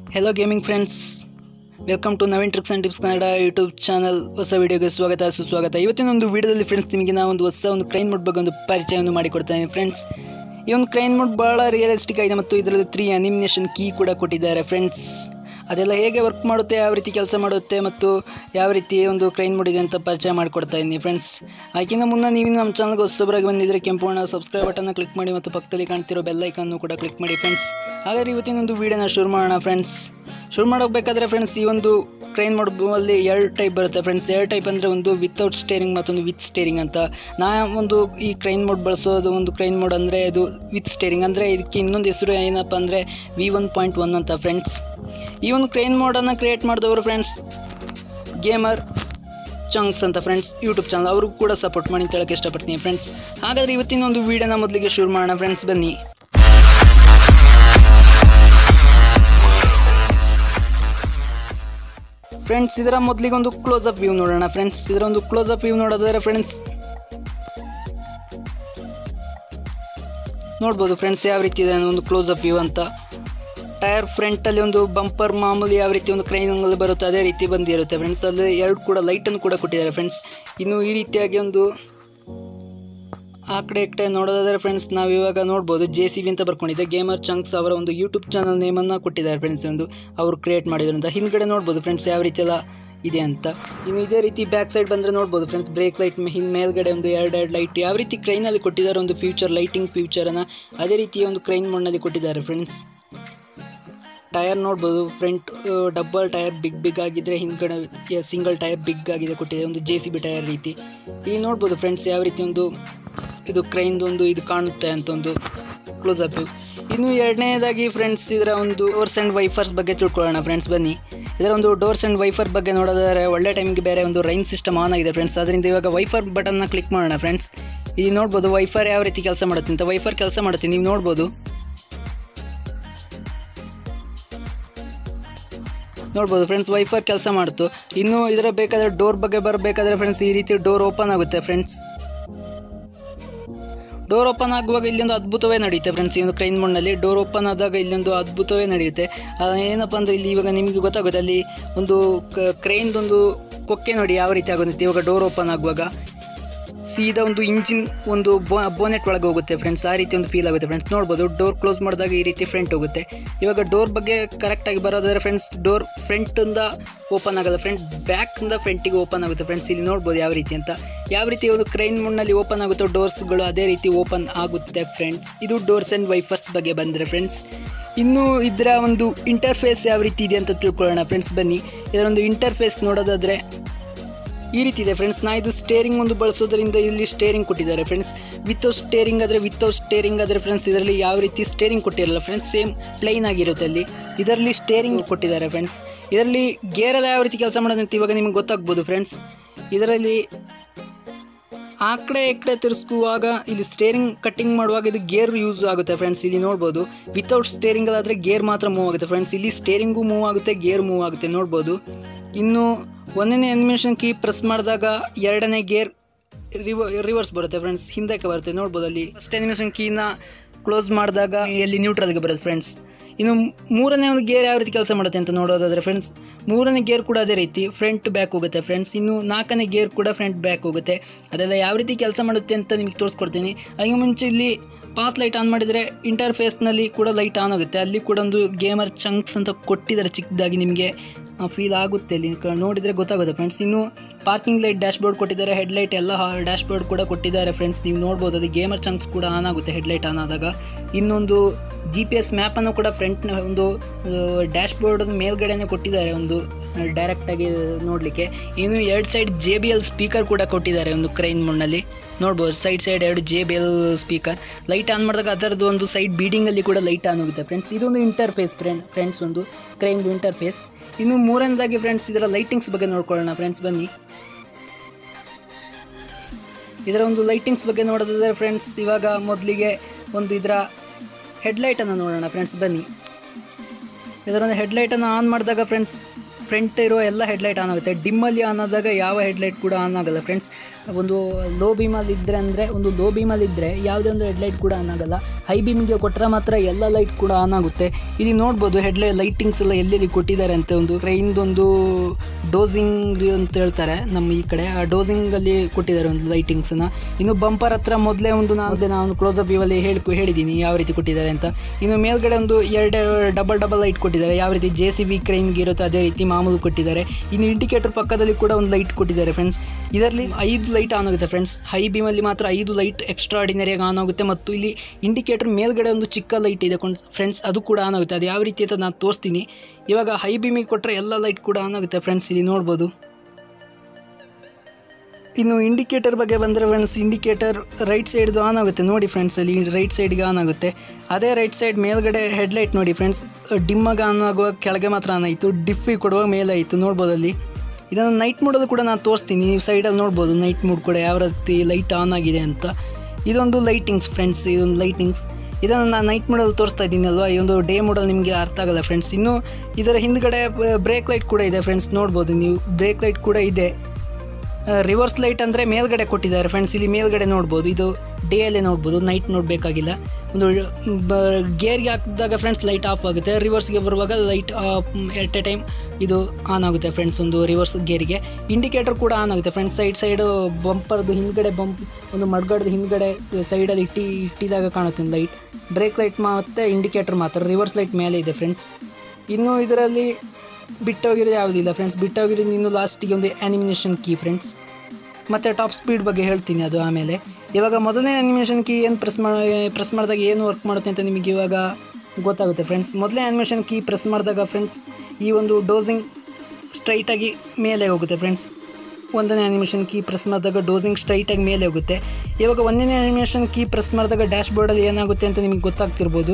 Hello gaming friends welcome to Naveen tricks and tips Kannada YouTube channel ಹೊಸ ವಿಡಿಯೋಗೆ ಸ್ವಾಗತ ಸುಸ್ವಾಗತ ಇವತ್ತಿನ ಒಂದು ವಿಡಿಯೋದಲ್ಲಿ ಫ್ರೆಂಡ್ಸ್ ನಿಮಗೆ ನಾವು ಒಂದು ಹೊಸ ಒಂದು ಕ್ರೈನ್ ಮೋಡ್ ಬಗ್ಗೆ ಒಂದು ಪರಿಚಯವನ್ನು ಮಾಡಿಕೊಡ್ತೇನೆ ಫ್ರೆಂಡ್ಸ್ ಈ ಒಂದು ಕ್ರೈನ್ ಮೋಡ್ ಭಾಳ ರಿಯಲಿಸ್ಟಿಕ್ ಆಗಿದೆ ಮತ್ತು ಇದರಲ್ಲಿ ತ್ರೀ ಅನಿಮಿನೇಷನ್ ಕೀ ಕೂಡ ಕೊಟ್ಟಿದ್ದಾರೆ ಫ್ರೆಂಡ್ಸ್ ಅದೆಲ್ಲ ಹೇಗೆ ವರ್ಕ್ ಮಾಡುತ್ತೆ ಯಾವ ರೀತಿ ಕೆಲಸ ಮಾಡುತ್ತೆ ಮತ್ತು ಯಾವ ರೀತಿ ಒಂದು ಕ್ರೈನ್ ಮೋಡ್ ಇದೆ ಅಂತ ಪರಿಚಯ ಮಾಡಿಕೊಡ್ತಾ ಇದ್ದೀನಿ ಫ್ರೆಂಡ್ಸ್ ಅದಕ್ಕಿಂತ ಮುನ್ನ ನೀವು ನಮ್ಮ ಚಾನಲ್ಗೆ ಹೊಸಬರಾಗಿ ಬಂದಿದ್ದರೆ ಕೆಂಪು ಬಣ್ಣ ಸಬ್ಸ್ಕ್ರೈಬ್ ಬಟನ್ನ ಕ್ಲಿಕ್ ಮಾಡಿ ಮತ್ತು ಪಕ್ಕದಲ್ಲಿ ಕಾಣ್ತಿರೋ ಬೆಲ್ ಐಕನ್ನು ಕೂಡ ಕ್ಲಿಕ್ ಮಾಡಿ ಫ್ರೆಂಡ್ಸ್ ಹಾಗಾದ್ರೆ ಇವತ್ತಿನ ಒಂದು ವೀಡಿಯೋನ ಶುರು ಮಾಡೋಣ ಫ್ರೆಂಡ್ಸ್ ಶುರು ಮಾಡೋಬೇಕಾದ್ರೆ ಫ್ರೆಂಡ್ಸ್ ಈ ಒಂದು ಟ್ರೈನ್ ಅಲ್ಲಿ ಎರಡು ಟೈಪ್ ಬರುತ್ತೆ ಫ್ರೆಂಡ್ಸ್ ಎರಡು ಟೈಪ್ ಅಂದರೆ ಒಂದು ವಿತೌಟ್ ಸ್ಟೇರಿಂಗ್ ಮತ್ತೊಂದು ವಿತ್ ಸ್ಟೇರಿಂಗ್ ಅಂತ ನಾ ಒಂದು ಈ ಕ್ರೈನ್ ಮೋಡ್ ಬಳಸೋದು ಒಂದು ಕ್ರೈನ್ ಮೋಡ್ ಅಂದರೆ ಇದು ವಿತ್ ಸ್ಟೇರಿಂಗ್ ಅಂದರೆ ಇದಕ್ಕೆ ಇನ್ನೊಂದು ಹೆಸರು ಏನಪ್ಪ ಅಂದರೆ ವಿ ಒನ್ ಪಾಯಿಂಟ್ ಒನ್ ಅಂತ ಫ್ರೆಂಡ್ಸ್ ಈ ಒಂದು ಕ್ರೈನ್ ಮೋಡನ್ನು ಕ್ರಿಯೇಟ್ ಮಾಡಿದವರು ಫ್ರೆಂಡ್ಸ್ ಗೇಮರ್ ಚಂಕ್ಸ್ ಅಂತ ಫ್ರೆಂಡ್ಸ್ ಯೂಟ್ಯೂಬ್ ಚಾನಲ್ ಅವ್ರಿಗೂ ಕೂಡ ಸಪೋರ್ಟ್ ಮಾಡಿ ಅಂತ ಹೇಳಕ್ಕೆ ಇಷ್ಟಪಡ್ತೀನಿ ಫ್ರೆಂಡ್ಸ್ ಹಾಗಾದರೆ ಇವತ್ತಿನ ಒಂದು ವೀಡಿಯೋನ ಮೊದಲಿಗೆ ಶುರು ಮಾಡೋಣ ಫ್ರೆಂಡ್ಸ್ ಬನ್ನಿ ಫ್ರೆಂಡ್ಸ್ ಇದರ ಮೊದಲಿಗೆ ಒಂದು ಕ್ಲೋಸ್ ಅಪ್ ವ್ಯೂ ನೋಡೋಣ ಫ್ರೆಂಡ್ಸ್ ಇದರ ಒಂದು ಕ್ಲೋಸ್ ಅಪ್ ವ್ಯೂ ನೋಡೋದಾದ್ರೆ ಫ್ರೆಂಡ್ಸ್ ನೋಡ್ಬೋದು ಫ್ರೆಂಡ್ಸ್ ಯಾವ ರೀತಿ ಇದೆ ಒಂದು ಕ್ಲೋಸ್ ಅಪ್ ವ್ಯೂ ಅಂತ ಟೈರ್ ಫ್ರಂಟಲ್ಲಿ ಒಂದು ಬಂಪರ್ ಮಾಮೂಲಿ ಯಾವ ರೀತಿ ಒಂದು ಕ್ರೈನಲ್ಲಿ ಬರುತ್ತೆ ಅದೇ ರೀತಿ ಬಂದಿರುತ್ತೆ ಫ್ರೆಂಡ್ಸ್ ಅಲ್ಲಿ ಎರಡು ಕೂಡ ಲೈಟನ್ನು ಕೂಡ ಕೊಟ್ಟಿದ್ದಾರೆ ಫ್ರೆಂಡ್ಸ್ ಇನ್ನು ಈ ರೀತಿಯಾಗಿ ಒಂದು ಆ ಕಡೆ ಈ ಕಡೆ ನೋಡೋದಾದ್ರೆ ಫ್ರೆಂಡ್ಸ್ ನಾವು ಇವಾಗ ನೋಡ್ಬೋದು ಜೆ ಸಿ ಬಿ ಅಂತ ಬರ್ಕೊಂಡಿದ್ದೆ ಗೇಮರ್ ಚಂಕ್ಸ್ ಅವರ ಒಂದು ಯೂಟ್ಯೂಬ್ ಚಾನಲ್ ನೇಮನ್ನು ಕೊಟ್ಟಿದ್ದಾರೆ ಫ್ರೆಂಡ್ಸ್ ಒಂದು ಅವರು ಕ್ರಿಯೇಟ್ ಮಾಡಿದ್ರು ಅಂತ ಹಿಂದ್ಗಡೆ ನೋಡ್ಬೋದು ಫ್ರೆಂಡ್ಸ್ ಯಾವ ರೀತಿ ಎಲ್ಲ ಇದೆ ಅಂತ ಇನ್ನು ಇದೇ ರೀತಿ ಬ್ಯಾಕ್ ಸೈಡ್ ಬಂದರೆ ನೋಡ್ಬೋದು ಫ್ರೆಂಡ್ಸ್ ಬ್ರೇಕ್ ಲೈಟ್ ಹಿಂದೆ ಮೇಲ್ಗಡೆ ಒಂದು ಎರಡು ಎರಡು ಲೈಟ್ ಯಾವ ರೀತಿ ಕ್ರೈನಲ್ಲಿ ಕೊಟ್ಟಿದ್ದಾರೆ ಒಂದು ಫ್ಯೂಚರ್ ಲೈಟಿಂಗ್ ಫ್ಯೂಚರನ್ನು ಅದೇ ರೀತಿ ಒಂದು ಕ್ರೈನ್ ಮೋಡ್ನಲ್ಲಿ ಕೊಟ್ಟಿದ್ದಾರೆ ಫ್ರೆಂಡ್ಸ್ ಟೈರ್ ನೋಡ್ಬೋದು front double tyre big big ಆಗಿದ್ರೆ ಹಿಂದ್ಗಡೆ ಸಿಂಗಲ್ ಟೈರ್ ಬಿಗ್ ಆಗಿದೆ ಕೊಟ್ಟಿದೆ ಒಂದು ಜೆ ಸಿ ಬಿ ಟೈರ್ ರೀತಿ ಇಲ್ಲಿ ನೋಡ್ಬೋದು ಫ್ರೆಂಡ್ಸ್ ಯಾವ ರೀತಿ ಒಂದು ಇದು ಕ್ರೈನ್ದು ಒಂದು ಇದು ಕಾಣುತ್ತೆ ಅಂತ ಒಂದು ಕ್ಲೋಸ್ ಅಪ್ ಇನ್ನು ಎರಡನೇದಾಗಿ ಫ್ರೆಂಡ್ಸ್ ಇದರ ಒಂದು ಡೋರ್ಸ್ ಆ್ಯಂಡ್ ವೈಫರ್ಸ್ ಬಗ್ಗೆ ತಿಳ್ಕೊಳ್ಳೋಣ ಫ್ರೆಂಡ್ಸ್ ಬನ್ನಿ ಇದರ ಒಂದು ಡೋರ್ಸ್ ಆ್ಯಂಡ್ ವೈಫರ್ ಬಗ್ಗೆ ನೋಡೋದಾದ್ರೆ ಒಳ್ಳೆ ಟೈಮಿಗೆ ಬೇರೆ ಒಂದು ರೈನ್ ಸಿಸ್ಟಮ್ ಆನ್ ಆಗಿದೆ ಫ್ರೆಂಡ್ಸ್ ಅದರಿಂದ ಇವಾಗ ವೈಫರ್ ಬಟನ್ನ ಕ್ಲಿಕ್ ಮಾಡೋಣ ಫ್ರೆಂಡ್ಸ್ ಇಲ್ಲಿ ನೋಡ್ಬೋದು ವೈಫರ್ ಯಾವ ರೀತಿ ಕೆಲಸ ಮಾಡುತ್ತೆ ಅಂತ ವೈಫರ್ ಕೆಲಸ ಮಾಡುತ್ತೆ ನೀವು ನೋಡ್ಬೋದು ನೋಡ್ಬೋದು ಫ್ರೆಂಡ್ಸ್ ವೈಫರ್ ಕೆಲಸ ಮಾಡ್ತು ಇನ್ನು ಇದರ ಬೇಕಾದರೆ ಡೋರ್ ಬಗ್ಗೆ ಬರಬೇಕಾದ್ರೆ ಫ್ರೆಂಡ್ಸ್ ಈ ರೀತಿ ಡೋರ್ ಓಪನ್ ಆಗುತ್ತೆ ಫ್ರೆಂಡ್ಸ್ ಡೋರ್ ಓಪನ್ ಆಗುವಾಗ ಇಲ್ಲೊಂದು ಅದ್ಭುತವೇ ನಡೆಯುತ್ತೆ ಫ್ರೆಂಡ್ಸ್ ಈ ಒಂದು ಕ್ರೈನ್ ಮೋಡ್ನಲ್ಲಿ ಡೋರ್ ಓಪನ್ ಆದಾಗ ಇಲ್ಲೊಂದು ಅದ್ಭುತವೇ ನಡೆಯುತ್ತೆ ಅದು ಏನಪ್ಪ ಅಂದರೆ ಇಲ್ಲಿ ಇವಾಗ ನಿಮಗೆ ಗೊತ್ತಾಗುತ್ತೆ ಅಲ್ಲಿ ಒಂದು ಕ್ರೈನ್ದೊಂದು ಕೊಕ್ಕೆ ನೋಡಿ ಯಾವ ರೀತಿ ಆಗುತ್ತೆ ಇವಾಗ ಡೋರ್ ಓಪನ್ ಆಗುವಾಗ ಸೀದಾ ಒಂದು ಇಂಜಿನ್ ಒಂದು ಬೋನೆಟ್ ಒಳಗೆ ಹೋಗುತ್ತೆ ಫ್ರೆಂಡ್ಸ್ ಆ ರೀತಿ ಒಂದು ಫೀಲ್ ಆಗುತ್ತೆ ಫ್ರೆಂಡ್ಸ್ ನೋಡ್ಬೋದು ಡೋರ್ ಕ್ಲೋಸ್ ಮಾಡಿದಾಗ ಈ ರೀತಿ ಫ್ರಂಟ್ ಹೋಗುತ್ತೆ ಇವಾಗ ಡೋರ್ ಬಗ್ಗೆ ಕರೆಕ್ಟಾಗಿ ಬರೋದಾದ್ರೆ ಫ್ರೆಂಡ್ಸ್ ಡೋರ್ ಫ್ರಂಟಿಂದ ಓಪನ್ ಆಗಲ್ಲ ಫ್ರಂಟ್ ಬ್ಯಾಕಿಂದ ಫ್ರಂಟಿಗೆ ಓಪನ್ ಆಗುತ್ತೆ ಫ್ರೆಂಡ್ಸ್ ಇಲ್ಲಿ ನೋಡ್ಬೋದು ಯಾವ ರೀತಿ ಅಂತ ಯಾವ ರೀತಿ ಒಂದು ಕ್ರೈನ್ ಮುನ್ನಲ್ಲಿ ಓಪನ್ ಆಗುತ್ತೋ ಡೋರ್ಸ್ಗಳು ಅದೇ ರೀತಿ ಓಪನ್ ಆಗುತ್ತೆ ಫ್ರೆಂಡ್ಸ್ ಇದು ಡೋರ್ಸ್ ಆ್ಯಂಡ್ ವೈಫರ್ಸ್ ಬಗ್ಗೆ ಬಂದರೆ ಫ್ರೆಂಡ್ಸ್ ಇನ್ನು ಇದರ ಒಂದು ಇಂಟರ್ಫೇಸ್ ಯಾವ ರೀತಿ ಇದೆ ಅಂತ ತಿಳ್ಕೊಳ್ಳೋಣ ಫ್ರೆಂಡ್ಸ್ ಬನ್ನಿ ಇದರ ಒಂದು ಇಂಟರ್ಫೇಸ್ ನೋಡೋದಾದರೆ ಈ ರೀತಿ ಇದೆ ಫ್ರೆಂಡ್ಸ್ ನಾ ಇದು ಸ್ಟೇರಿಂಗ್ ಒಂದು ಬಳಸೋದ್ರಿಂದ ಇಲ್ಲಿ ಸ್ಟೇರಿಂಗ್ ಕೊಟ್ಟಿದ್ದಾರೆ ಫ್ರೆಂಡ್ಸ್ ವಿತೌಟ್ ಸ್ಟೇರಿಂಗ್ ಆದರೆ ವಿತೌಟ್ ಸ್ಟೇರಿಂಗ್ ಆದರೆ ಫ್ರೆಂಡ್ಸ್ ಇದರಲ್ಲಿ ಯಾವ ರೀತಿ ಸ್ಟೇರಿಂಗ್ ಕೊಟ್ಟಿರಲ್ಲ ಫ್ರೆಂಡ್ಸ್ ಸೇಮ್ ಪ್ಲೈನ್ ಆಗಿರುತ್ತೆ ಅಲ್ಲಿ ಇದರಲ್ಲಿ ಸ್ಟೇರಿಂಗ್ ಕೊಟ್ಟಿದ್ದಾರೆ ಫ್ರೆಂಡ್ಸ್ ಇದರಲ್ಲಿ ಗೇರೆಲ್ಲ ಯಾವ ರೀತಿ ಕೆಲಸ ಮಾಡೋದಂತ ಇವಾಗ ನಿಮಗೆ ಗೊತ್ತಾಗ್ಬೋದು ಫ್ರೆಂಡ್ಸ್ ಇದರಲ್ಲಿ ಆ ಕಡೆ ಈ ಕಡೆ ತಿರ್ಸ್ಕುವಾಗ ಇಲ್ಲಿ ಸ್ಟೇರಿಂಗ್ ಕಟ್ಟಿಂಗ್ ಮಾಡುವಾಗ ಇದು ಗೇರ್ ಯೂಸ್ ಆಗುತ್ತೆ ಫ್ರೆಂಡ್ಸ್ ಇಲ್ಲಿ ನೋಡ್ಬೋದು ವಿತೌಟ್ ಸ್ಟೇರಿಂಗ್ ಆದರೆ ಗೇರ್ ಮಾತ್ರ ಮೂವ್ ಆಗುತ್ತೆ ಫ್ರೆಂಡ್ಸ್ ಇಲ್ಲಿ ಸ್ಟೇರಿಂಗು ಮೂವ್ ಆಗುತ್ತೆ ಗೇರ್ ಮೂವ್ ಆಗುತ್ತೆ ನೋಡ್ಬೋದು ಇನ್ನು ಒಂದನೇ ಅನಿಮೇಷನ್ ಕೀ ಪ್ರೆಸ್ ಮಾಡಿದಾಗ ಎರಡನೇ ಗೇರ್ ರಿವ ರಿವರ್ಸ್ ಬರುತ್ತೆ ಫ್ರೆಂಡ್ಸ್ ಹಿಂದಕ್ಕೆ ಬರುತ್ತೆ ನೋಡ್ಬೋದು ಅಲ್ಲಿ ಫಸ್ಟ್ ಅನಿಮೇಷನ್ ಕೀನ ಕ್ಲೋಸ್ ಮಾಡಿದಾಗ ಎಲ್ಲಿ ನ್ಯೂಟ್ರಲ್ಗೆ ಬರುತ್ತೆ ಫ್ರೆಂಡ್ಸ್ ಇನ್ನು ಮೂರನೇ ಒಂದು ಗೇರ್ ಯಾವ ರೀತಿ ಕೆಲಸ ಮಾಡುತ್ತೆ ಅಂತ ನೋಡೋದಾದರೆ ಫ್ರೆಂಡ್ಸ್ ಮೂರನೇ ಗೇರ್ ಕೂಡ ಅದೇ ರೀತಿ ಫ್ರಂಟ್ ಬ್ಯಾಕ್ ಹೋಗುತ್ತೆ ಫ್ರೆಂಡ್ಸ್ ಇನ್ನು ನಾಲ್ಕನೇ ಗೇರ್ ಕೂಡ ಫ್ರಂಟ್ ಬ್ಯಾಕ್ ಹೋಗುತ್ತೆ ಅದೆಲ್ಲ ಯಾವ ರೀತಿ ಕೆಲಸ ಮಾಡುತ್ತೆ ಅಂತ ನಿಮಗೆ ತೋರಿಸ್ಕೊಡ್ತೀನಿ ಅದಕ್ಕೆ ಮುಂಚೆ ಇಲ್ಲಿ ಪಾಸ್ ಲೈಟ್ ಆನ್ ಮಾಡಿದರೆ ಇಂಟರ್ಫೇಸ್ನಲ್ಲಿ ಕೂಡ ಲೈಟ್ ಆನ್ ಆಗುತ್ತೆ ಅಲ್ಲಿ ಕೂಡ ಒಂದು ಗೇಮರ್ ಚಂಕ್ಸ್ ಅಂತ ಕೊಟ್ಟಿದ್ದಾರೆ ಚಿಕ್ಕದಾಗಿ ನಿಮಗೆ ಫೀಲ್ ಆಗುತ್ತೆ ಇಲ್ಲಿ ನೋಡಿದರೆ ಗೊತ್ತಾಗುತ್ತೆ ಫ್ರೆಂಡ್ಸ್ ಇನ್ನು ಪಾರ್ಕಿಂಗ್ ಲೈಟ್ ಡ್ಯಾಶ್ ಬೋರ್ಡ್ ಕೊಟ್ಟಿದ್ದಾರೆ ಹೆಡ್ಲೈಟ್ ಎಲ್ಲ ಡ್ಯಾಶ್ ಬೋರ್ಡ್ ಕೂಡ ಕೊಟ್ಟಿದ್ದಾರೆ ಫ್ರೆಂಡ್ಸ್ ನೀವು ನೋಡ್ಬೋದು ಅದು ಗೇಮರ್ ಚಂಕ್ಸ್ ಕೂಡ ಆನ್ ಆಗುತ್ತೆ ಹೆಡ್ಲೈಟ್ ಆನ್ ಆದಾಗ ಇನ್ನೊಂದು ಜಿ ಪಿ ಎಸ್ ಮ್ಯಾಪನ್ನು ಕೂಡ ಫ್ರಂಟ್ನ ಒಂದು ಡ್ಯಾಶ್ ಬೋರ್ಡ್ ಮೇಲ್ಗಡೆನೆ ಕೊಟ್ಟಿದ್ದಾರೆ ಒಂದು ಡೈರೆಕ್ಟಾಗಿ ನೋಡಲಿಕ್ಕೆ ಇನ್ನು ಎರಡು side J B L speaker ಕೂಡ ಕೊಟ್ಟಿದ್ದಾರೆ ಒಂದು ಕ್ರೈನ್ ಮೋಡ್ನಲ್ಲಿ ನೋಡ್ಬೋದು ಸೈಡ್ ಸೈಡ್ ಎರಡು J B L speaker light on ಮಾಡಿದಾಗ ಅದರದ್ದು ಒಂದು ಸೈಡ್ ಬೀಡಿಂಗಲ್ಲಿ ಕೂಡ ಲೈಟ್ ಆನ್ ಹೋಗುತ್ತೆ ಫ್ರೆಂಡ್ಸ್ ಇದೊಂದು ಇಂಟರ್ಫೇಸ್ ಫ್ರೆಂಡ್ ಫ್ರೆಂಡ್ಸ್ ಒಂದು ಕ್ರೈನ್ದು ಇಂಟರ್ಫೇಸ್ ಇನ್ನು ಮೂರನೇದಾಗಿ ಫ್ರೆಂಡ್ಸ್ ಇದರ ಲೈಟಿಂಗ್ಸ್ ಬಗ್ಗೆ ನೋಡ್ಕೊಳ್ಳೋಣ ಫ್ರೆಂಡ್ಸ್ ಬನ್ನಿ ಇದರ ಒಂದು ಲೈಟಿಂಗ್ಸ್ ಬಗ್ಗೆ ನೋಡೋದಾದ್ರೆ ಫ್ರೆಂಡ್ಸ್ ಇವಾಗ ಮೊದಲಿಗೆ ಒಂದು ಇದರ ಹೆಡ್ಲೈಟನ್ನು ನೋಡೋಣ ಫ್ರೆಂಡ್ಸ್ ಬನ್ನಿ ಇದರ ಒಂದು ಹೆಡ್ಲೈಟನ್ನು ಆನ್ ಮಾಡಿದಾಗ ಫ್ರೆಂಡ್ಸ್ ಫ್ರಂಟ್ ಇರೋ ಎಲ್ಲ ಹೆಡ್ಲೈಟ್ ಆನ್ ಆಗುತ್ತೆ ಡಿಮ್ಮಲ್ಲಿ ಆನ್ ಆದಾಗ ಯಾವ ಹೆಡ್ಲೈಟ್ ಕೂಡ ಆನ್ ಆಗಲ್ಲ ಫ್ರೆಂಡ್ಸ್ ಒಂದು ಲೋ ಬೀಮಲ್ಲಿ ಇದ್ದರೆ ಅಂದರೆ ಒಂದು ಲೋ ಬೀಮಲ್ಲಿ ಇದ್ದರೆ ಯಾವುದೇ ಒಂದು ಹೆಡ್ಲೈಟ್ ಕೂಡ ಆನ್ ಆಗಲ್ಲ ಹೈ ಬೀಮಿಗೆ ಕೊಟ್ಟರೆ ಮಾತ್ರ ಎಲ್ಲ ಲೈಟ್ ಕೂಡ ಆನ್ ಆಗುತ್ತೆ ಇಲ್ಲಿ ನೋಡ್ಬೋದು ಹೆಡ್ಲೈ ಲೈಟಿಂಗ್ಸ್ ಎಲ್ಲ ಎಲ್ಲೆಲ್ಲಿ ಕೊಟ್ಟಿದ್ದಾರೆ ಅಂತ ಒಂದು ಟ್ರೈನ್ದೊಂದು ಡೋಸಿಂಗ್ ಅಂತ ಹೇಳ್ತಾರೆ ನಮ್ಮ ಈ ಕಡೆ ಆ ಡೋಸಿಂಗಲ್ಲಿ ಕೊಟ್ಟಿದ್ದಾರೆ ಒಂದು ಲೈಟಿಂಗ್ಸನ್ನು ಇನ್ನು ಬಂಪರ್ ಹತ್ರ ಮೊದಲೇ ಒಂದು ನಾನು ಮೊದಲೇ ನಾನು ಕ್ಲೋಸಪ್ ವ್ಯೂವಲ್ಲಿ ಹೇಳಿ ಹೇಳಿದ್ದೀನಿ ಯಾವ ರೀತಿ ಕೊಟ್ಟಿದ್ದಾರೆ ಅಂತ ಇನ್ನು ಮೇಲ್ಗಡೆ ಒಂದು ಎರಡು ಡಬಲ್ ಡಬಲ್ ಲೈಟ್ ಕೊಟ್ಟಿದ್ದಾರೆ ಯಾವ ರೀತಿ ಜೆ ಸಿ ಬಿ ಕ್ರೈನ್ಗೆ ಇರುತ್ತೆ ಅದೇ ರೀತಿ ಮಾಮೂಲು ಕೊಟ್ಟಿದ್ದಾರೆ ಇನ್ನು ಇಂಡಿಕೇಟರ್ ಪಕ್ಕದಲ್ಲಿ ಕೂಡ ಒಂದು ಲೈಟ್ ಕೊಟ್ಟಿದ್ದಾರೆ ಫ್ರೆಂಡ್ಸ್ ಇದರಲ್ಲಿ ಐದು ಲೈಟ್ ಆನ್ ಆಗುತ್ತೆ ಫ್ರೆಂಡ್ಸ್ ಹೈ ಬೀಮಲ್ಲಿ ಮಾತ್ರ ಐದು ಲೈಟ್ ಎಕ್ಸ್ಟ್ರಾ ಆರ್ಡಿನರಿಯಾಗಿ ಆನ್ ಆಗುತ್ತೆ ಮತ್ತು ಇಲ್ಲಿ ಇಂಡಿಕೇಟರ್ ಮೇಲ್ಗಡೆ ಒಂದು ಚಿಕ್ಕ ಲೈಟ್ ಇದೆ ಫ್ರೆಂಡ್ಸ್ ಅದು ಕೂಡ ಆನ್ ಆಗುತ್ತೆ ಅದು ಯಾವ ರೀತಿ ಅಂತ ನಾನು ತೋರಿಸ್ತೀನಿ ಇವಾಗ ಹೈ ಬೀಮಿಗೆ ಕೊಟ್ಟರೆ ಎಲ್ಲ ಲೈಟ್ ಕೂಡ ಆನ್ ಆಗುತ್ತೆ ಫ್ರೆಂಡ್ಸ್ ಇಲ್ಲಿ ನೋಡ್ಬೋದು ಇನ್ನು ಇಂಡಿಕೇಟರ್ ಬಗ್ಗೆ ಬಂದರೆ ಫ್ರೆಂಡ್ಸ್ ಇಂಡಿಕೇಟರ್ ರೈಟ್ ಸೈಡ್ದು ಆನ್ ಆಗುತ್ತೆ ನೋಡಿ ಫ್ರೆಂಡ್ಸ್ ಅಲ್ಲಿ ರೈಟ್ ಸೈಡ್ಗೆ ಆನ್ ಆಗುತ್ತೆ ಅದೇ ರೈಟ್ ಸೈಡ್ ಮೇಲ್ಗಡೆ ಹೆಡ್ಲೈಟ್ ನೋಡಿ ಫ್ರೆಂಡ್ಸ್ ಡಿಮ್ಮಾಗಿ ಆನ್ ಆಗುವ ಕೆಳಗೆ ಮಾತ್ರ ಆನ್ ಆಯಿತು ಡಿಫ್ಫಿ ಕೊಡುವಾಗ ಮೇಲೆ ಆಯಿತು ನೋಡ್ಬೋದು ಅಲ್ಲಿ ಇದನ್ನು ನೈಟ್ ಮೋಡಲ್ಲಿ ಕೂಡ ನಾನು ತೋರಿಸ್ತೀನಿ ನೀವು ಸೈಡಲ್ಲಿ ನೋಡ್ಬೋದು ನೈಟ್ ಮೂಡ್ ಕೂಡ ಯಾವ ರೀತಿ ಲೈಟ್ ಆನ್ ಆಗಿದೆ ಅಂತ ಇದೊಂದು ಲೈಟಿಂಗ್ಸ್ ಫ್ರೆಂಡ್ಸ್ ಇದೊಂದು ಲೈಟಿಂಗ್ಸ್ ಇದನ್ನು ನಾನು ನೈಟ್ ಮೋಡಲ್ಲಿ ತೋರಿಸ್ತಾ ಇದ್ದೀನಿ ಅಲ್ವಾ ಈ ಒಂದು ಡೇ ಮೋಡಲ್ಲಿ ನಿಮಗೆ ಅರ್ಥ ಆಗಲ್ಲ ಫ್ರೆಂಡ್ಸ್ ಇನ್ನು ಇದರ ಹಿಂದ್ಗಡೆ ಬ್ರೇಕ್ ಲೈಟ್ ಕೂಡ ಇದೆ ಫ್ರೆಂಡ್ಸ್ ನೋಡ್ಬೋದು ನೀವು ಬ್ರೇಕ್ ಲೈಟ್ ಕೂಡ ಇದೆ ರಿವರ್ಸ್ ಲೈಟ್ ಅಂದರೆ ಮೇಲ್ಗಡೆ ಕೊಟ್ಟಿದ್ದಾರೆ ಫ್ರೆಂಡ್ಸ್ ಇಲ್ಲಿ ಮೇಲ್ಗಡೆ ನೋಡ್ಬೋದು ಇದು ಡೇ ಅಲ್ಲೇ ನೋಡ್ಬೋದು ನೈಟ್ ನೋಡಬೇಕಾಗಿಲ್ಲ ಒಂದು ಗೇರ್ಗೆ ಹಾಕಿದಾಗ ಫ್ರೆಂಡ್ಸ್ ಲೈಟ್ ಆಫ್ ಆಗುತ್ತೆ ರಿವರ್ಸ್ಗೆ ಬರುವಾಗ ಲೈಟ್ ಎಟ್ ಎ ಟೈಮ್ ಇದು ಆನ್ ಆಗುತ್ತೆ ಫ್ರೆಂಡ್ಸ್ ಒಂದು ರಿವರ್ಸ್ ಗೇರಿಗೆ ಇಂಡಿಕೇಟರ್ ಕೂಡ ಆನ್ ಆಗುತ್ತೆ ಫ್ರೆಂಡ್ಸ್ ಸೈಡ್ ಸೈಡು ಬಂಪರ್ದು ಹಿಂದ್ಗಡೆ ಬಂಪ್ ಒಂದು ಮಡ್ಗಡ್ದು ಹಿಂದ್ಗಡೆ ಸೈಡಲ್ಲಿ ಇಟ್ಟು ಇಟ್ಟಿದಾಗ ಕಾಣುತ್ತೆ ಒಂದು ಲೈಟ್ ಬ್ರೇಕ್ ಲೈಟ್ ಮತ್ತು ಇಂಡಿಕೇಟರ್ ಮಾತ್ರ ರಿವರ್ಸ್ ಲೈಟ್ ಮೇಲೆ ಇದೆ ಫ್ರೆಂಡ್ಸ್ ಇನ್ನು ಇದರಲ್ಲಿ ಬಿಟ್ಟೋಗಿರೋದು ಯಾವುದಿಲ್ಲ ಫ್ರೆಂಡ್ಸ್ ಬಿಟ್ಟೋಗಿರೋದು ಇನ್ನು ಲಾಸ್ಟಿಗೆ ಒಂದು ಆ್ಯನಿಮಿನೇಷನ್ ಕೀ ಫ್ರೆಂಡ್ಸ್ ಮತ್ತು ಟಾಪ್ ಸ್ಪೀಡ್ ಬಗ್ಗೆ ಹೇಳ್ತೀನಿ ಅದು ಆಮೇಲೆ ಇವಾಗ ಮೊದಲನೇ ಆ್ಯನಿಮೇಷನ್ ಕೀ ಏನು ಪ್ರೆಸ್ ಮಾಡಿ ಪ್ರೆಸ್ ಮಾಡಿದಾಗ ಏನು ವರ್ಕ್ ಮಾಡುತ್ತೆ ಅಂತ ನಿಮಗೆ ಇವಾಗ ಗೊತ್ತಾಗುತ್ತೆ ಫ್ರೆಂಡ್ಸ್ ಮೊದಲನೇ ಆ್ಯನಿಮೇಷನ್ ಕೀ ಪ್ರೆಸ್ ಮಾಡಿದಾಗ ಫ್ರೆಂಡ್ಸ್ ಈ ಒಂದು ಡೋಸಿಂಗ್ ಸ್ಟ್ರೈಟಾಗಿ ಮೇಲೆ ಹೋಗುತ್ತೆ ಫ್ರೆಂಡ್ಸ್ ಒಂದನೇ ಆ್ಯನಿಮೇಷನ್ ಕೀ ಪ್ರೆಸ್ ಮಾಡಿದಾಗ ಡೋಸಿಂಗ್ ಸ್ಟ್ರೈಟಾಗಿ ಮೇಲೆ ಹೋಗುತ್ತೆ ಇವಾಗ ಒಂದನೇ ಆ್ಯನಿಮೇಷನ್ ಕೀ ಪ್ರೆಸ್ ಮಾಡಿದಾಗ ಡ್ಯಾಶ್ ಬೋರ್ಡಲ್ಲಿ ಏನಾಗುತ್ತೆ ಅಂತ ನಿಮಗೆ ಗೊತ್ತಾಗ್ತಿರ್ಬೋದು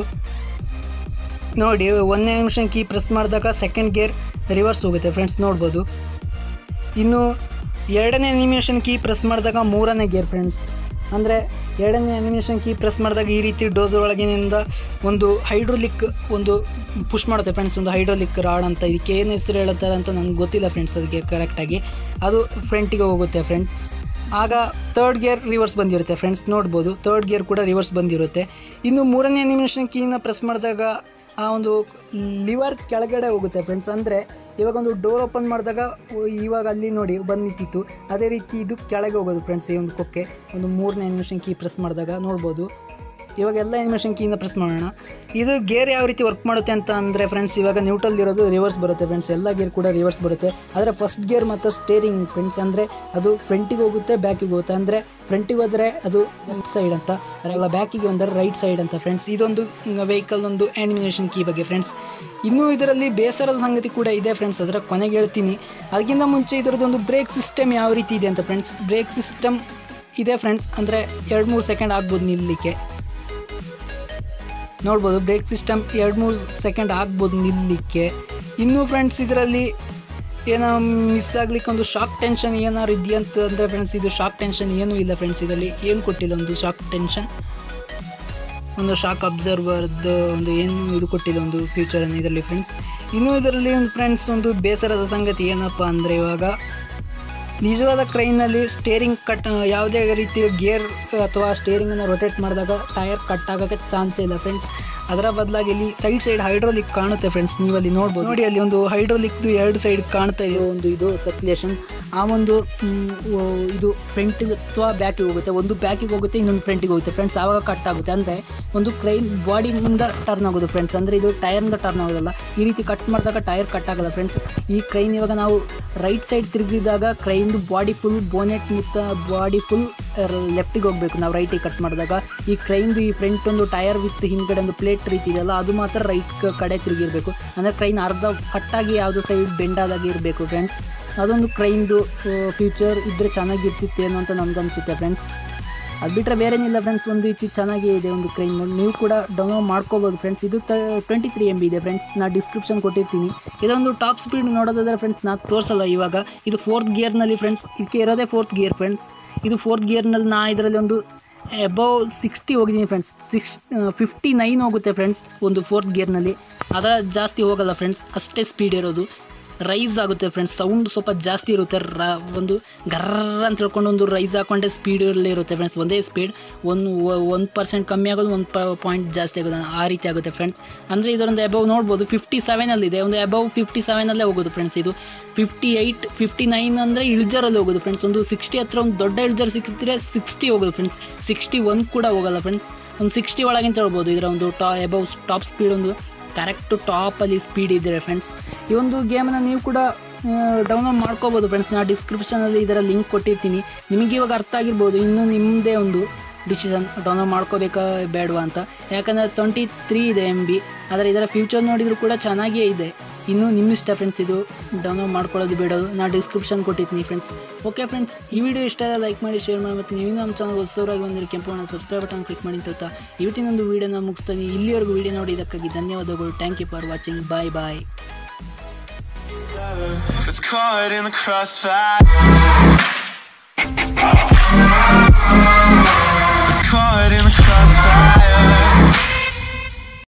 ನೋಡಿ ಒಂದನೇ ಆ್ಯನಿಮೇಷನ್ ಕೀ ಪ್ರೆಸ್ ಮಾಡಿದಾಗ ಸೆಕೆಂಡ್ ಗೇರ್ ರಿವರ್ಸ್ ಹೋಗುತ್ತೆ ಫ್ರೆಂಡ್ಸ್ ನೋಡ್ಬೋದು ಇನ್ನು ಎರಡನೇ ಅನಿಮೇಷನ್ ಕೀ ಪ್ರೆಸ್ ಮಾಡಿದಾಗ ಮೂರನೇ ಗೇರ್ ಫ್ರೆಂಡ್ಸ್ ಅಂದರೆ ಎರಡನೇ ಅನಿಮೇಷನ್ ಕೀ ಪ್ರೆಸ್ ಮಾಡಿದಾಗ ಈ ರೀತಿ ಡೋಸರ್ ಒಳಗಿನಿಂದ ಒಂದು ಹೈಡ್ರೋಲಿಕ್ ಒಂದು ಪುಷ್ ಮಾಡುತ್ತೆ ಫ್ರೆಂಡ್ಸ್ ಒಂದು ಹೈಡ್ರೋಲಿಕ್ ರಾಡ್ ಅಂತ ಇದಕ್ಕೆ ಏನು ಹೆಸರು ಹೇಳ್ತಾರೆ ಅಂತ ನನಗೆ ಗೊತ್ತಿಲ್ಲ ಫ್ರೆಂಡ್ಸ್ ಅದಕ್ಕೆ ಕರೆಕ್ಟಾಗಿ ಅದು ಫ್ರಂಟಿಗೆ ಹೋಗುತ್ತೆ ಫ್ರೆಂಡ್ಸ್ ಆಗ ತರ್ಡ್ ಗೇರ್ ರಿವರ್ಸ್ ಬಂದಿರುತ್ತೆ ಫ್ರೆಂಡ್ಸ್ ನೋಡ್ಬೋದು ತರ್ಡ್ ಗೇರ್ ಕೂಡ ರಿವರ್ಸ್ ಬಂದಿರುತ್ತೆ ಇನ್ನು ಮೂರನೇ ಅನಿಮೇಷನ್ ಕೀನ ಪ್ರೆಸ್ ಮಾಡಿದಾಗ ಆ ಒಂದು ಲಿವರ್ ಕೆಳಗಡೆ ಹೋಗುತ್ತೆ ಫ್ರೆಂಡ್ಸ್ ಅಂದರೆ ಇವಾಗ ಒಂದು ಡೋರ್ ಓಪನ್ ಮಾಡಿದಾಗ ಇವಾಗ ಅಲ್ಲಿ ನೋಡಿ ಬಂದು ನಿಂತಿತ್ತು ಅದೇ ರೀತಿ ಇದು ಕೆಳಗೆ ಹೋಗೋದು ಫ್ರೆಂಡ್ಸ್ ಈ ಒಂದು ಕೊಕ್ಕೆ ಒಂದು ಮೂರನೇ ಅನಿಮೇಷನ್ ಕೀ ಪ್ರೆಸ್ ಮಾಡಿದಾಗ ನೋಡ್ಬೋದು ಇವಾಗ ಎಲ್ಲ ಅನಿಮೇಷನ್ ಕೀನ ಪ್ರೆಸ್ ಮಾಡೋಣ ಇದು ಗೇರ್ ಯಾವ ರೀತಿ ವರ್ಕ್ ಮಾಡುತ್ತೆ ಅಂತ ಅಂದರೆ ಫ್ರೆಂಡ್ಸ್ ಇವಾಗ ನ್ಯೂಟ್ರಲ್ ಇರೋದು ರಿವರ್ಸ್ ಬರುತ್ತೆ ಫ್ರೆಂಡ್ಸ್ ಎಲ್ಲ ಗೇರ್ ಕೂಡ ರಿವರ್ಸ್ ಬರುತ್ತೆ ಆದರೆ ಫಸ್ಟ್ ಗೇರ್ ಮತ್ತು ಸ್ಟೇರಿಂಗ್ ಫ್ರೆಂಡ್ಸ್ ಅಂದರೆ ಅದು ಫ್ರಂಟಿಗೆ ಹೋಗುತ್ತೆ ಬ್ಯಾಕಿಗೆ ಹೋಗುತ್ತೆ ಅಂದರೆ ಫ್ರಂಟಿಗೆ ಹೋದರೆ ಅದು ಲೆಫ್ಟ್ ಸೈಡ್ ಅಂತ ಅಲ್ಲ ಬ್ಯಾಕಿಗೆ ಬಂದರೆ ರೈಟ್ ಸೈಡ್ ಅಂತ ಫ್ರೆಂಡ್ಸ್ ಇದೊಂದು ವೆಹಿಕಲ್ ಒಂದು ಆ್ಯನಿಮೇಷನ್ ಕೀ ಬಗ್ಗೆ ಫ್ರೆಂಡ್ಸ್ ಇನ್ನೂ ಇದರಲ್ಲಿ ಬೇಸರದ ಸಂಗತಿ ಕೂಡ ಇದೆ ಫ್ರೆಂಡ್ಸ್ ಅದರ ಕೊನೆಗೆ ಹೇಳ್ತೀನಿ ಅದಕ್ಕಿಂತ ಮುಂಚೆ ಇದರದ್ದೊಂದು ಬ್ರೇಕ್ ಸಿಸ್ಟಮ್ ಯಾವ ರೀತಿ ಇದೆ ಅಂತ ಫ್ರೆಂಡ್ಸ್ ಬ್ರೇಕ್ ಸಿಸ್ಟಮ್ ಇದೆ ಫ್ರೆಂಡ್ಸ್ ಅಂದರೆ ಎರಡು ಮೂರು ಸೆಕೆಂಡ್ ಆಗ್ಬೋದು ನಿಲ್ಲಲಿಕ್ಕೆ ನೋಡ್ಬೋದು ಬ್ರೇಕ್ ಸಿಸ್ಟಮ್ ಎರಡು ಮೂರು ಸೆಕೆಂಡ್ ಆಗ್ಬೋದು ನಿಲ್ಲಲಿಕ್ಕೆ ಇನ್ನೂ ಫ್ರೆಂಡ್ಸ್ ಇದರಲ್ಲಿ ಏನೋ ಮಿಸ್ ಆಗ್ಲಿಕ್ಕೆ ಒಂದು ಶಾಕ್ ಟೆನ್ಷನ್ ಏನಾದ್ರು ಇದೆಯಾ ಅಂತ ಅಂದರೆ ಫ್ರೆಂಡ್ಸ್ ಇದು ಶಾಕ್ ಟೆನ್ಷನ್ ಏನೂ ಇಲ್ಲ ಫ್ರೆಂಡ್ಸ್ ಇದರಲ್ಲಿ ಏನು ಕೊಟ್ಟಿಲ್ಲ ಒಂದು ಶಾಕ್ ಟೆನ್ಷನ್ ಒಂದು ಶಾಕ್ ಅಬ್ಸರ್ವರ್ದು ಒಂದು ಏನು ಇದು ಕೊಟ್ಟಿಲ್ಲ ಒಂದು ಫ್ಯೂಚರನ್ನು ಇದರಲ್ಲಿ ಫ್ರೆಂಡ್ಸ್ ಇನ್ನೂ ಇದರಲ್ಲಿ ಒಂದು ಫ್ರೆಂಡ್ಸ್ ಒಂದು ಬೇಸರದ ಸಂಗತಿ ಏನಪ್ಪ ಅಂದರೆ ಇವಾಗ ನಿಜವಾದ ಕ್ರೈನಲ್ಲಿ ಸ್ಟೇರಿಂಗ್ ಕಟ್ ಯಾವುದೇ ರೀತಿಯ ಗೇರ್ ಅಥವಾ ಸ್ಟೇರಿಂಗನ್ನು ರೊಟೇಟ್ ಮಾಡಿದಾಗ ಟೈರ್ ಕಟ್ ಆಗೋಕ್ಕೆ ಚಾನ್ಸೇ ಇಲ್ಲ ಫ್ರೆಂಡ್ಸ್ ಅದರ ಬದಲಾಗಿ ಇಲ್ಲಿ ಸೈಡ್ ಸೈಡ್ ಹೈಡ್ರೋಲಿಕ್ ಕಾಣುತ್ತೆ ಫ್ರೆಂಡ್ಸ್ ನೀವು ಅಲ್ಲಿ ನೋಡ್ಬೋದು ನೋಡಿ ಅಲ್ಲಿ ಒಂದು ಹೈಡ್ರೋಲಿಕ್ದು ಎರಡು ಸೈಡ್ ಕಾಣ್ತಾ ಇದೆ ಒಂದು ಇದು ಸರ್ಕ್ಯುಲೇಷನ್ ಆ ಒಂದು ಮ್, ಓ- ಇದು ಫ್ರಂಟಿಗೆ ಅಥವಾ ಬ್ಯಾಕಿಗೆ ಹೋಗುತ್ತೆ ಒಂದು ಬ್ಯಾಕಿಗೆ ಹೋಗುತ್ತೆ ಇನ್ನೊಂದು ಫ್ರಂಟಿಗೆ ಹೋಗುತ್ತೆ ಫ್ರೆಂಡ್ಸ್ ಆವಾಗ ಕಟ್ ಆಗುತ್ತೆ ಅಂದರೆ ಒಂದು ಕ್ರೈನ್ ಬಾಡಿಯಿಂದ ಟರ್ನ್ ಆಗೋದು ಫ್ರೆಂಡ್ಸ್ ಅಂದರೆ ಇದು ಟೈರ್ನಿಂದ ಟರ್ನ್ ಆಗೋದಲ್ಲ ಈ ರೀತಿ ಕಟ್ ಮಾಡಿದಾಗ ಟೈರ್ ಕಟ್ ಆಗಲ್ಲ ಫ್ರೆಂಡ್ಸ್ ಈ ಕ್ರೈನ್ ಇವಾಗ ನಾವು ರೈಟ್ ಸೈಡ್ ತಿರುಗಿದಾಗ ಕ್ರೈನ್ದು ಬಾಡಿ ಫುಲ್ ಬೋನೆಟ್ ಮತ್ತು ಬಾಡಿ ಫುಲ್ ಲೆಫ್ಟಿಗೆ ಹೋಗಬೇಕು ನಾವು ರೈಟಿಗೆ ಕಟ್ ಮಾಡಿದಾಗ ಈ ಕ್ರೈನ್ದು ಈ ಫ್ರಂಟ್ ಒಂದು ಟೈರ್ ವಿತ್ ಹಿಂದ್ಗಡೆ ಒಂದು ಪ್ಲೇಟ್ ರೀತಿ ಇದೆಯಲ್ಲ ಅದು ಮಾತ್ರ ರೈಟ್ ಕಡೆ ತಿರುಗಿರಬೇಕು ಅಂದರೆ ಕ್ರೈನ್ ಅರ್ಧ ಕಟ್ಟಾಗಿ ಯಾವುದೋ ಸೈಡ್ ಬೆಂಡಾದಾಗೆ ಇರಬೇಕು ಫ್ರೆಂಡ್ಸ್ ಅದೊಂದು ಕ್ರೈನ್ದು ಫ್ಯೂಚರ್ ಇದ್ದರೆ ಚೆನ್ನಾಗಿರ್ತಿತ್ತೇನೋ ಅಂತ ನಮ್ಗೆ ಅನಿಸುತ್ತೆ ಫ್ರೆಂಡ್ಸ್ ಅದು ಬಿಟ್ಟರೆ ಬೇರೇನಿಲ್ಲ ಫ್ರೆಂಡ್ಸ್ ಒಂದು ರೀತಿ ಚೆನ್ನಾಗೇ ಇದೆ ಒಂದು ಕ್ರೈನ್ ಮೋಡ್ ನೀವು ಕೂಡ ಡೌನ್ಲೋಡ್ ಮಾಡ್ಕೋಬೋದು ಫ್ರೆಂಡ್ಸ್ ಇದು ಟ್ವೆಂಟಿ ತ್ರೀ ಎಮ್ ಬಿ ಇದೆ ಫ್ರೆಂಡ್ಸ್ ನಾನು ಡಿಸ್ಕ್ರಿಪ್ಷನ್ ಕೊಟ್ಟಿರ್ತೀನಿ ಇದೊಂದು ಟಾಪ್ ಸ್ಪೀಡ್ ನೋಡೋದಾದ್ರೆ ಫ್ರೆಂಡ್ಸ್ ನಾನು ತೋರಿಸಲ್ಲ ಇವಾಗ ಇದು ಫೋರ್ತ್ ಗಿಯರ್ನಲ್ಲಿ ಫ್ರೆಂಡ್ಸ್ ಇದಕ್ಕೆ ಇರೋದೇ ಫೋರ್ತ್ ಗಿಯರ್ ಫ್ರೆಂಡ್ಸ್ ಇದು ಫೋರ್ತ್ ಗಿಯರ್ನಲ್ಲಿ ನಾ ಇದರಲ್ಲಿ ಒಂದು ಎಬವ್ ಸಿಕ್ಸ್ಟಿ ಹೋಗಿದ್ದೀನಿ ಫ್ರೆಂಡ್ಸ್ ಸಿಕ್ಸ್ ಫಿಫ್ಟಿ ನೈನ್ ಹೋಗುತ್ತೆ ಫ್ರೆಂಡ್ಸ್ ಒಂದು ಫೋರ್ತ್ ಗೇರ್ನಲ್ಲಿ ಅದರ ಜಾಸ್ತಿ ಹೋಗಲ್ಲ ಫ್ರೆಂಡ್ಸ್ ಅಷ್ಟೇ ಸ್ಪೀಡ್ ಇರೋದು ರೈಸ್ ಆಗುತ್ತೆ ಫ್ರೆಂಡ್ಸ್ ಸೌಂಡ್ ಸ್ವಲ್ಪ ಜಾಸ್ತಿ ಇರುತ್ತೆ ರ ಒಂದು ಗರ್ರ ಅಂತ ಹೇಳ್ಕೊಂಡು ಒಂದು ರೈಸ್ ಹಾಕೊಂಡೆ ಸ್ಪೀಡಲ್ಲೇ ಇರುತ್ತೆ ಫ್ರೆಂಡ್ಸ್ ಒಂದೇ ಸ್ಪೀಡ್ ಒಂದು ಒಂದು ಪರ್ಸೆಂಟ್ ಕಮ್ಮಿ ಆಗೋದು ಒಂದು ಪಾಯಿಂಟ್ ಜಾಸ್ತಿ ಆಗೋದು ಆ ರೀತಿ ಆಗುತ್ತೆ ಫ್ರೆಂಡ್ಸ್ ಅಂದರೆ ಇದರೊಂದು ಅಬವ್ ನೋಡ್ಬೋದು ಫಿಫ್ಟಿ ಸೆವೆನಲ್ಲಿದೆ ಒಂದು ಅಬವ್ ಫಿಫ್ಟಿ ಸೆವೆನಲ್ಲೇ ಹೋಗೋದು ಫ್ರೆಂಡ್ಸ್ ಇದು ಫಿಫ್ಟಿ ಏಯ್ಟ್ ಫಿಫ್ಟಿ ನೈನ್ ಅಂದರೆ ಇಳ್ಜರಲ್ಲಿ ಹೋಗೋದು ಫ್ರೆಂಡ್ಸ್ ಒಂದು ಸಿಕ್ಸ್ಟಿ ಹತ್ರ ಒಂದು ದೊಡ್ಡ ಇಳ್ಜರ್ ಸಿಕ್ಕಿದ್ರೆ ಸಿಕ್ಸ್ಟಿ ಹೋಗೋದು ಫ್ರೆಂಡ್ಸ್ ಸಿಕ್ಸ್ಟಿ ಒನ್ ಕೂಡ ಹೋಗಲ್ಲ ಫ್ರೆಂಡ್ಸ್ ಒಂದು ಸಿಕ್ಸ್ಟಿ ಒಳಗಿಂತ ಹೇಳ್ಬೋದು ಇದರ ಒಂದು ಟಾ ಎಬವ್ ಟಾಪ್ ಸ್ಪೀಡ್ ಒಂದು ಕರೆಕ್ಟು ಟಾಪಲ್ಲಿ ಸ್ಪೀಡ್ ಇದ್ದರೆ ಫ್ರೆಂಡ್ಸ್ ಈ ಒಂದು ಗೇಮನ್ನು ನೀವು ಕೂಡ ಡೌನ್ಲೋಡ್ ಮಾಡ್ಕೋಬೋದು ಫ್ರೆಂಡ್ಸ್ ನಾನು ಡಿಸ್ಕ್ರಿಪ್ಷನಲ್ಲಿ ಇದರ ಲಿಂಕ್ ಕೊಟ್ಟಿರ್ತೀನಿ ನಿಮಗೆ ಇವಾಗ ಅರ್ಥ ಆಗಿರ್ಬೋದು ಇನ್ನು ನಿಮ್ಮದೇ ಒಂದು ಡಿಸಿಷನ್ ಡೌನ್ಲೋಡ್ ಮಾಡ್ಕೋಬೇಕಾ ಬೇಡವಾ ಅಂತ ಯಾಕಂದರೆ ಟ್ವೆಂಟಿ ತ್ರೀ ಇದೆ ಎಮ್ ಬಿ ಆದರೆ ಇದರ ಫ್ಯೂಚರ್ ನೋಡಿದರೂ ಕೂಡ ಚೆನ್ನಾಗಿಯೇ ಇದೆ ಇನ್ನು ನಿಮ್ಮ ಇಷ್ಟ ಫ್ರೆಂಡ್ಸ್ ಇದು ಡೌನ್ಲೋಡ್ ಮಾಡ್ಕೊಳ್ಳೋದು ಬಿಡೋದು ನಾನು ಡಿಸ್ಕ್ರಿಪ್ಷನ್ ಕೊಟ್ಟಿರ್ತೀನಿ ಫ್ರೆಂಡ್ಸ್ ಓಕೆ ಫ್ರೆಂಡ್ಸ್ ಈ ವಿಡಿಯೋ ಇಷ್ಟ ಲೈಕ್ ಮಾಡಿ ಶೇರ್ ಮಾಡಿ ಮತ್ತು ನೀವು ನಮ್ಮ ಚಾನಲ್ ಹೊಸವರಾಗಿ ಬಂದರೆ ಕೆಂಪು ಸಬ್ಸ್ಕ್ರೈಬ್ ಬಟನ್ ಕ್ಲಿಕ್ ಮಾಡಿ ಅಂತ ಹೇಳ್ತಾ ಇವತ್ತಿನೊಂದು ವೀಡಿಯೋನ ಮುಗಿಸ್ತೀನಿ ಇಲ್ಲಿವರೆಗೂ ವೀಡಿಯೋ ನೋಡಿದ್ದಕ್ಕಾಗಿ ಧನ್ಯವಾದಗಳು thank you for watching bye bye It's caught in the crossfire. It's caught in the crossfire.